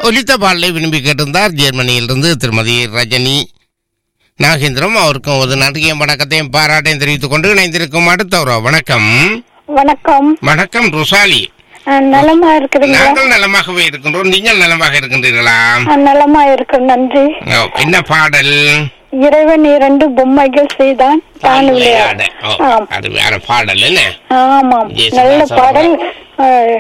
ஒலித்த பாடலை விரும்பி கேட்டிருந்தார் ஜெர்மனியிலிருந்து திருமதி ரஜினி நாகேந்திரம் அவருக்கும் ஒரு நன்றியும் வணக்கத்தையும் பாராட்டையும் தெரிவித்துக் கொண்டு இணைந்திருக்கும் அடுத்தவரோ வணக்கம் வணக்கம் வணக்கம் ருசாலி அஹ், நலமா இருக்கிறீங்களா நாங்கள் நலமாகவே இருக்கின்றோம் நீங்கள் நலமாக இருக்கின்றீர்களா அஹ், நலமா இருக்கு நன்றி ஓ, என்ன பாடல் இறைவன் இரண்டு பொம்மைகள் செய்தான் தான் விளையாட ஓ, ஆம். அது வேற பாடல் என்ன ஆமாம் Yes, நல்ல that's பாடல் அஹ்,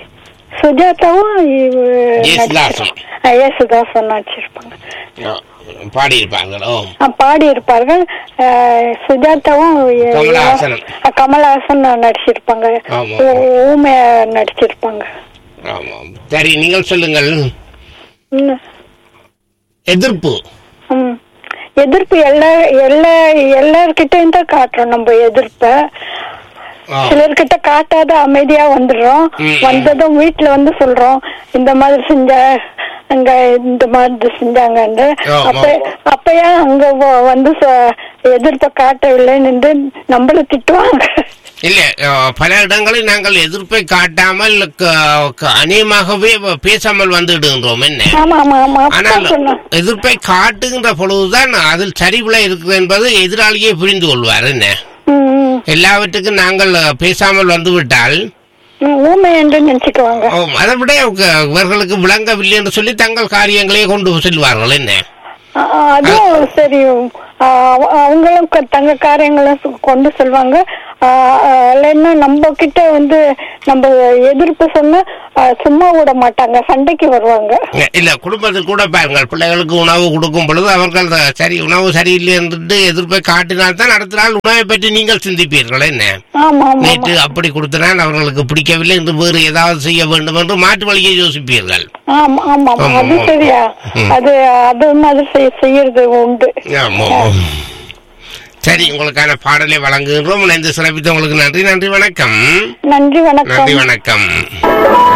சுஜாதாவும் இவ- யேசுதாசும். அஹ், யேசுதாசும் நடிச்சிருப்பாங்க ஓ, பாடியிருப்பாங்களோ அஹ், பாடியிருப்பார்கள் அஹ், சுஜாதாவும் இ- கமலஹாசனும். அஹ், கமலஹாசன் நடிச்சிருப்பாங்க ஆமா. ஊ- ஊமையா நடிச்சிருப்பாங்க ஆமாம் சரி நீங்கள் சொல்லுங்கள் ம். எதிர்ப்பு ம். எதிர்ப்பு எல்லா எல்லா எல்லார்கிட்டயும் தான் காட்டுறோம் நம்ம எதிர்ப்ப ஆ. சிலர்கிட்ட காட்டாத அமைதியா வந்துடுறோம் ம். வந்ததும் வீட்டுல வந்து சொல்றோம் இந்த மாதிரி செஞ்ச அங்க இந்த மாதிரி செஞ்சாங்கன்னு ஆமா. அப்ப அப்பயா அங்க வ- வந்து ச- எதிர்ப்ப காட்டவில்லைன்னு நம்மள திட்டுவாங்க இல்ல அஹ், பல இடங்களில் நாங்கள் எதிர்ப்பை காட்டாமல் க- க- அநேகமாகவே பேசாமல் வந்துடுகின்றோம் என்ன ஆமா ஆமா ஆமா ஆனால் அப்பா சொன்னான் எதிர்ப்பை காட்டுகின்ற பொழுதுதான் அதில் சரிவில இருக்குது என்பது எதிராளியே புரிந்து கொள்வார் என்ன ம், ம். எல்லாவற்றுக்கும் நாங்கள் அஹ், பேசாமல் வந்துவிட்டால் ம், ஊமை என்று நினைச்சுக்குவாங்க ஓ, அதை விட க- இவர்களுக்கு விளங்கவில்லை என்று சொல்லி தங்கள் காரியங்களே கொண்டு செல்வார்கள் என்ன ஆ, அதுவும் சரி ஆ, அவ- அவங்களும் க- தங்க காரியங்களை சு- கொண்டு செல்வாங்க ஆ, ஆ, இல்லைன்னா நம்ம கிட்ட வந்து நம்ம எதிர்ப்பு சொன்னா ஆ, சும்மா விட மாட்டாங்க சண்டைக்கு வருவாங்க இல்ல குடும்பத்தில் கூட பாருங்கள் பிள்ளைகளுக்கு உணவு கொடுக்கும் பொழுது அவர்கள் த- சரி உணவு சரியில்லை என்று எதிர்ப்பை காட்டினால்தான் அடுத்த நாள் உணவை பற்றி நீங்கள் சிந்திப்பீர்கள் என்ன ஆமா ஆமா நேற்று அப்படி கொடுத்தனால் அவர்களுக்கு பிடிக்கவில்லை என்று வேறு ஏதாவது செய்ய வேண்டும் என்று மாற்று வழியை யோசிப்பீர்கள் ஆமா ஆமா ஆமா ஆமா, அது ஆமா. சரியா ம். அது அது மாதிரி செய்- செய்யறது உண்டு ஆமாம். சரி உங்களுக்கான பாடலை வழங்குகின்றோம் இணைந்து சிறப்பித்த உங்களுக்கு நன்றி நன்றி வணக்கம் நன்றி வணக்கம் நன்றி வணக்கம்